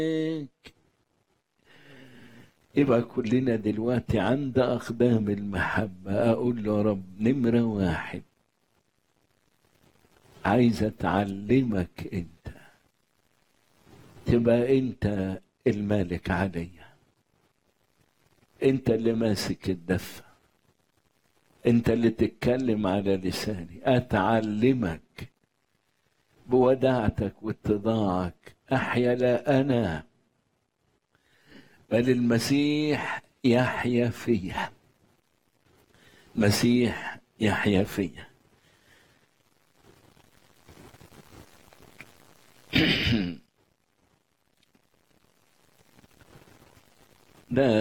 يبقى كلنا دلوقتي عند أقدام المحبة أقول له يا رب نمرة واحد عايز أتعلمك أنت تبقى أنت المالك عليا أنت اللي ماسك الدفة أنت اللي تتكلم على لساني أتعلمك بوداعتك واتضاعك أحيا لا أنا بل المسيح يحيا فيا مسيح يحيا فيا ده